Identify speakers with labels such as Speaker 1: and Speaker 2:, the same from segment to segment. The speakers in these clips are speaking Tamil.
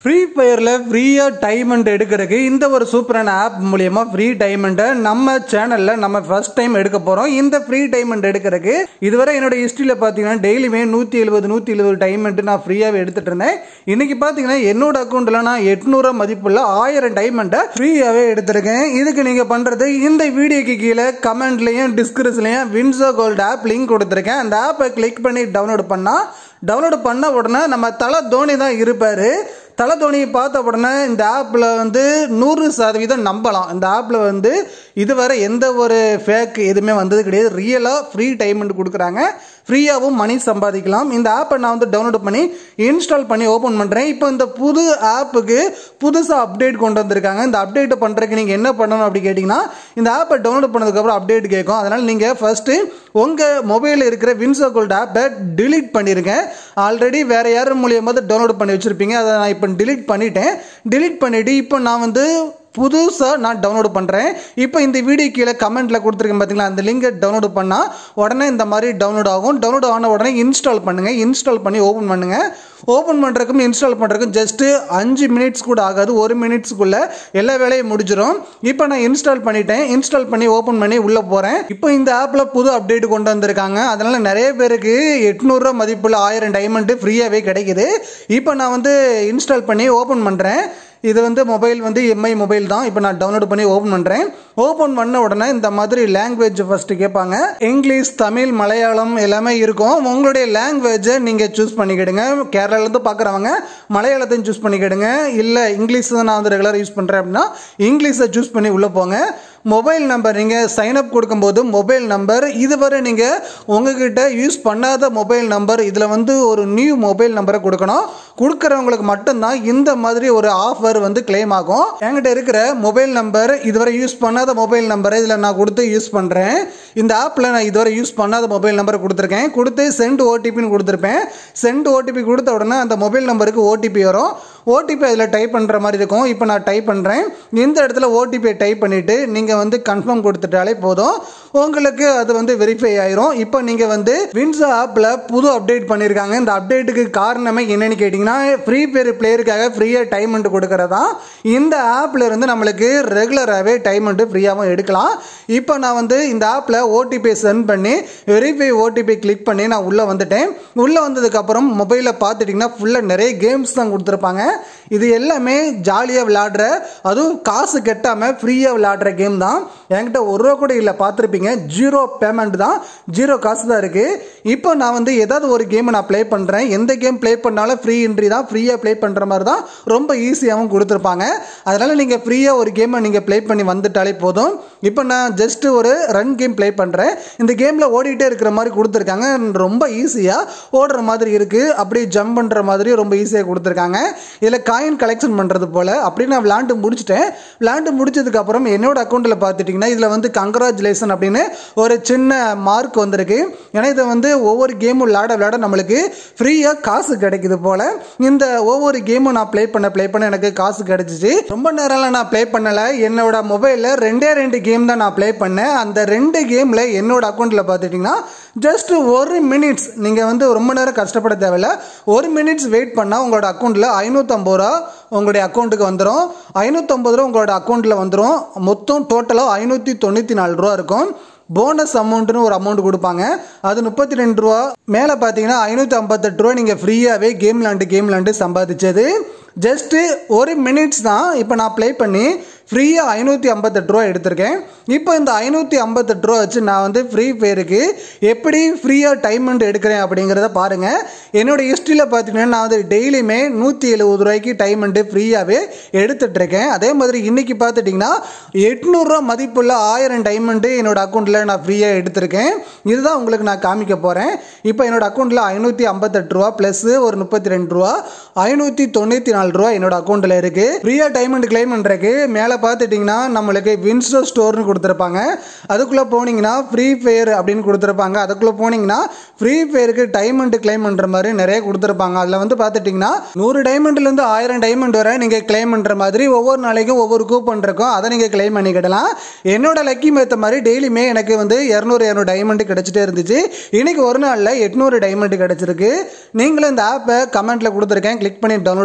Speaker 1: ஃப்ரீ ஃபயரில் ஃப்ரீயாக டைமண்ட் எடுக்கிறதுக்கு இந்த ஒரு சூப்பரான ஆப் மூலியமா ஃப்ரீ டைமண்டை நம்ம சேனலில் நம்ம ஃபர்ஸ்ட் டைம் எடுக்க போகிறோம் இந்த ஃப்ரீ டைமண்ட் எடுக்கிறதுக்கு இதுவரை என்னோட ஹிஸ்ட்ரியில் பார்த்தீங்கன்னா டெய்லியுமே நூற்றி எழுபது நூற்றி எழுபது டைமண்ட் நான் ஃப்ரீயாகவே எடுத்துட்டு இருந்தேன் இன்னைக்கு பார்த்தீங்கன்னா என்னோட அக்கௌண்ட்டில் நான் எட்நூறு மதிப்புள்ள ஆயிரம் டைமண்டை ஃப்ரீயாகவே எடுத்திருக்கேன் இதுக்கு நீங்கள் பண்ணுறது இந்த வீடியோக்கு கீழே கமெண்ட்லையும் டிஸ்கிரிப்ஷன்லையும் வின்சோ கோல்டு ஆப் லிங்க் கொடுத்துருக்கேன் அந்த ஆப்பை கிளிக் பண்ணி டவுன்லோட் பண்ணால் டவுன்லோட் பண்ண உடனே நம்ம தலை தோனி தான் இருப்பார் தலை தோனியை பார்த்த உடனே இந்த ஆப்பில் வந்து நூறு சதவீதம் நம்பலாம் இந்த ஆப்பில் வந்து இதுவரை எந்த ஒரு ஃபேக் எதுவுமே வந்தது கிடையாது ரியலாக ஃப்ரீ டைமண்ட் கொடுக்குறாங்க ஃப்ரீயாகவும் மணி சம்பாதிக்கலாம் இந்த ஆப்பை நான் வந்து டவுன்லோட் பண்ணி இன்ஸ்டால் பண்ணி ஓப்பன் பண்ணுறேன் இப்போ இந்த புது ஆப்புக்கு புதுசாக அப்டேட் கொண்டு வந்திருக்காங்க இந்த அப்டேட் பண்ணுறதுக்கு நீங்கள் என்ன பண்ணணும் அப்படி கேட்டிங்கன்னா இந்த ஆப்பை டவுன்லோட் பண்ணதுக்கப்புறம் அப்டேட் கேட்கும் அதனால் நீங்கள் ஃபஸ்ட்டு உங்கள் மொபைலில் இருக்கிற வின்சோ கோல்ட் ஆப்பை டிலீட் பண்ணிருங்க ஆல்ரெடி வேறு யார் மூலியமாக டவுன்லோட் பண்ணி வச்சுருப்பீங்க அதை நான் இப்போ டிலீட் பண்ணிட்டேன் டிலீட் பண்ணிவிட்டு இப்போ நான் வந்து புதுசாக நான் டவுன்லோட் பண்ணுறேன் இப்போ இந்த வீடியோ கீழே கமெண்ட்டில் கொடுத்துருக்கேன் பார்த்தீங்களா அந்த லிங்கை டவுன்லோட் பண்ணால் உடனே இந்த மாதிரி டவுன்லோட் ஆகும் டவுன்லோட் ஆன உடனே இன்ஸ்டால் பண்ணுங்கள் இன்ஸ்டால் பண்ணி ஓப்பன் பண்ணுங்கள் ஓப்பன் பண்ணுறதுக்கும் இன்ஸ்டால் பண்ணுறதுக்கும் ஜஸ்ட்டு அஞ்சு மினிட்ஸ் கூட ஆகாது ஒரு மினிட்ஸ்க்குள்ளே எல்லா வேலையும் முடிஞ்சிடும் இப்போ நான் இன்ஸ்டால் பண்ணிட்டேன் இன்ஸ்டால் பண்ணி ஓப்பன் பண்ணி உள்ளே போகிறேன் இப்போ இந்த ஆப்பில் புது அப்டேட் கொண்டு வந்திருக்காங்க அதனால் நிறைய பேருக்கு எட்நூறுரூவா மதிப்புள்ள ஆயிரம் டைமண்டு ஃப்ரீயாகவே கிடைக்குது இப்போ நான் வந்து இன்ஸ்டால் பண்ணி ஓப்பன் பண்ணுறேன் இது வந்து மொபைல் வந்து எம்ஐ மொபைல் தான் இப்போ நான் டவுன்லோட் பண்ணி ஓப்பன் பண்ணுறேன் ஓப்பன் பண்ண உடனே இந்த மாதிரி லாங்குவேஜ் ஃபஸ்ட்டு கேட்பாங்க இங்கிலீஷ் தமிழ் மலையாளம் எல்லாமே இருக்கும் உங்களுடைய லாங்குவேஜை நீங்கள் சூஸ் பண்ணிக்கிடுங்க கேரளாலேருந்து பார்க்குறவங்க மலையாளத்தையும் சூஸ் பண்ணிக்கிடுங்க இல்லை இங்கிலீஷ் தான் நான் வந்து ரெகுலராக யூஸ் பண்ணுறேன் அப்படின்னா இங்கிலீஷை சூஸ் பண்ணி உள்ளே போங்க மொபைல் நம்பர் நீங்கள் சைன் அப் கொடுக்கும்போது மொபைல் நம்பர் இதுவரை நீங்கள் உங்ககிட்ட யூஸ் பண்ணாத மொபைல் நம்பர் இதில் வந்து ஒரு நியூ மொபைல் நம்பரை கொடுக்கணும் கொடுக்குறவங்களுக்கு மட்டும்தான் இந்த மாதிரி ஒரு ஆஃபர் வந்து கிளைம் ஆகும் என்கிட்ட இருக்கிற மொபைல் நம்பர் இதுவரை யூஸ் பண்ணாத மொபைல் நம்பரை இதில் நான் கொடுத்து யூஸ் பண்ணுறேன் இந்த ஆப்பில் நான் இதுவரை யூஸ் பண்ணாத மொபைல் நம்பரை கொடுத்துருக்கேன் கொடுத்து சென்ட் ஓடிபின்னு கொடுத்துருப்பேன் சென்ட் ஓடிபி கொடுத்த உடனே அந்த மொபைல் நம்பருக்கு ஓடிபி வரும் ஓடிபி அதில் டைப் பண்ணுற மாதிரி இருக்கும் இப்போ நான் டைப் பண்ணுறேன் இந்த இடத்துல ஓடிபியை டைப் பண்ணிவிட்டு நீங்கள் வந்து கன்ஃபார்ம் கொடுத்துட்டாலே போதும் உங்களுக்கு அது வந்து வெரிஃபை ஆயிரும் இப்போ நீங்கள் வந்து வின்சோ ஆப்பில் புது அப்டேட் பண்ணியிருக்காங்க இந்த அப்டேட்டுக்கு காரணமே என்னன்னு கேட்டிங்கன்னா ஃப்ரீ ஃபயர் பிளேயருக்காக ஃப்ரீயாக டைமண்ட் கொடுக்கறதா இந்த ஆப்பில் இருந்து நம்மளுக்கு ரெகுலராகவே டைமண்ட் ஃப்ரீயாகவும் எடுக்கலாம் இப்போ நான் வந்து இந்த ஆப்பில் ஓடிபி சென்ட் பண்ணி வெரிஃபை ஓடிபி கிளிக் பண்ணி நான் உள்ளே வந்துட்டேன் உள்ளே வந்ததுக்கப்புறம் மொபைலில் பார்த்துட்டிங்கன்னா ஃபுல்லாக நிறைய கேம்ஸ் தான் கொடுத்துருப்பாங்க இது எல்லாமே ஜாலியாக விளையாடுற அதுவும் காசு கெட்டாமல் ஃப்ரீயாக விளையாடுற கேம் தான் என்கிட்ட ஒரு ரூபா கூட இல்லை பார்த்துருப்பீங்க ஜீரோ பேமெண்ட் தான் ஜீரோ காசு தான் இருக்குது இப்போ நான் வந்து ஏதாவது ஒரு கேம் நான் ப்ளே பண்ணுறேன் எந்த கேம் ப்ளே பண்ணாலும் ஃப்ரீ என்ட்ரி தான் ஃப்ரீயாக ப்ளே பண்ணுற மாதிரி தான் ரொம்ப ஈஸியாகவும் கொடுத்துருப்பாங்க அதனால் நீங்கள் ஃப்ரீயாக ஒரு கேமை நீங்கள் ப்ளே பண்ணி வந்துட்டாலே போதும் இப்போ நான் ஜஸ்ட்டு ஒரு ரன் கேம் ப்ளே பண்ணுறேன் இந்த கேமில் ஓடிட்டே இருக்கிற மாதிரி கொடுத்துருக்காங்க ரொம்ப ஈஸியாக ஓடுற மாதிரி இருக்குது அப்படியே ஜம்ப் பண்ணுற மாதிரி ரொம்ப ஈஸியாக கொடுத்துருக்காங்க இதில் காயின் கலெக்ஷன் பண்ணுறது போல் அப்படி நான் விளாண்டு முடிச்சிட்டேன் விளாண்டு முடிச்சதுக்கப்புறம் என்னோட அக்கௌண்ட்டில் பார்த்துட்டிங்கன்னா இதில் வந்து கங்க்ராச்சுலேஷன் அப்படின்னு ஒரு சின்ன மார்க் வந்திருக்கு ஏன்னா இதை வந்து ஒவ்வொரு கேமும் விளையாட விளையாட நம்மளுக்கு ஃப்ரீயாக காசு கிடைக்குது போல் இந்த ஒவ்வொரு கேமும் நான் ப்ளே பண்ண ப்ளே பண்ண எனக்கு காசு கிடைச்சிச்சு ரொம்ப நேரம்லாம் நான் ப்ளே பண்ணலை என்னோட மொபைலில் ரெண்டே ரெண்டு கேம் தான் நான் ப்ளே பண்ணேன் அந்த ரெண்டு கேமில் என்னோட அக்கௌண்ட்டில் பார்த்துட்டிங்கன்னா ஜஸ்ட் ஒரு மினிட்ஸ் நீங்கள் வந்து ரொம்ப நேரம் கஷ்டப்பட தேவையில்ல ஒரு மினிட்ஸ் வெயிட் பண்ணால் உங்களோட அக்கௌண்ட்டில் ஐநூற்றம்பது ரூபா உங்களுடைய அக்கௌண்ட்டுக்கு வந்துடும் ஐநூற்றம்பது ரூபா உங்களோட அக்கௌண்ட்டில் வந்துடும் மொத்தம் டோட்டலாக ஐநூற்றி தொண்ணூற்றி நாலு ரூபா இருக்கும் போனஸ் அமௌண்ட்னு ஒரு அமௌண்ட் கொடுப்பாங்க அது முப்பத்தி ரெண்டு ரூபா மேலே பார்த்தீங்கன்னா ஐநூற்றி ஐம்பத்தெட்டு ரூபா நீங்கள் ஃப்ரீயாகவே கேம் விளாண்டு கேம் விளாண்டு சம்பாதிச்சது ஜஸ்ட்டு ஒரு மினிட்ஸ் தான் இப்போ நான் ப்ளே பண்ணி ஃப்ரீயாக ஐநூற்றி ஐம்பத்தெட்டு ரூபா எடுத்திருக்கேன் இப்போ இந்த ஐநூற்றி ஐம்பத்தெட்டு ரூபா வச்சு நான் வந்து ஃப்ரீ ஃபயருக்கு எப்படி ஃப்ரீயாக டைமண்ட் எடுக்கிறேன் அப்படிங்கிறத பாருங்கள் என்னோட ஹிஸ்ட்ரியில் பார்த்தீங்கன்னா நான் வந்து டெய்லியுமே நூற்றி எழுபது ரூபாய்க்கு டைமண்ட்டு ஃப்ரீயாகவே எடுத்துட்ருக்கேன் அதே மாதிரி இன்றைக்கி பார்த்துட்டிங்கன்னா எட்நூறுரூவா மதிப்புள்ள ஆயிரம் டைமண்ட்டு என்னோட அக்கௌண்ட்டில் நான் ஃப்ரீயாக எடுத்திருக்கேன் இதுதான் உங்களுக்கு நான் காமிக்க போகிறேன் இப்போ என்னோட அக்கௌண்ட்டில் ஐநூற்றி ஐம்பத்தெட்டு ரூபா ப்ளஸ் ஒரு முப்பத்தி ரெண்டு ரூபா ஐநூற்றி தொண்ணூற்றி நாலு ரூபா என்னோட அக்கௌண்ட்டில் இருக்குது ஃப்ரீயாக டைமண்ட் கிளைம் பண்ணுறதுக்கு மேலே பார்த்துட்டிங்கன்னா நம்மளுக்கு வின்ஸ்டோ ஸ்டோர்னு கொடுத்துருப்பாங்க அதுக்குள்ளே போனீங்கன்னா ஃப்ரீ ஃபயர் அப்படின்னு கொடுத்துருப்பாங்க அதுக்குள்ளே போனீங்கன்னா ஃப்ரீ ஃபயருக்கு டைமண்ட் கிளைம் பண்ணுற மாதிரி நிறைய கொடுத்துருப்பாங்க அதில் வந்து பார்த்துட்டிங்கன்னா நூறு டைமண்ட்லேருந்து ஆயிரம் டைமண்ட் வரை நீங்கள் கிளைம் பண்ணுற மாதிரி ஒவ்வொரு நாளைக்கும் ஒவ்வொரு கூப்பன் இருக்கும் அதை நீங்கள் கிளைம் பண்ணிக்கிடலாம் என்னோட லக்கி மேத்த மாதிரி டெய்லியுமே எனக்கு வந்து இரநூறு இரநூறு டைமண்ட் கிடச்சிட்டே இருந்துச்சு இன்னைக்கு ஒரு நாளில் எட்நூறு டைமண்ட் கிடச்சிருக்கு நீங்களும் இந்த ஆப்பை கமெண்ட்டில் கொடுத்துருக்கேன் கிளிக் பண்ணி டவுன்லோட் பண்ணுங்கள்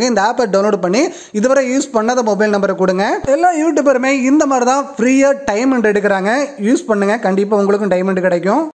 Speaker 1: இந்த ஆப்பை டவுன்லோட் பண்ணி இதுவரை யூஸ் பண்ணாத மொபைல் நம்பரை கொடுங்க எல்லா யூடியூபருமே இந்த மாதிரி தான் ஃப்ரீயாக டைமண்ட் எடுக்கிறாங்க யூஸ் பண்ணுங்க கண்டிப்பாக உங்களுக்கும் டைமண்ட் கிடைக்கும்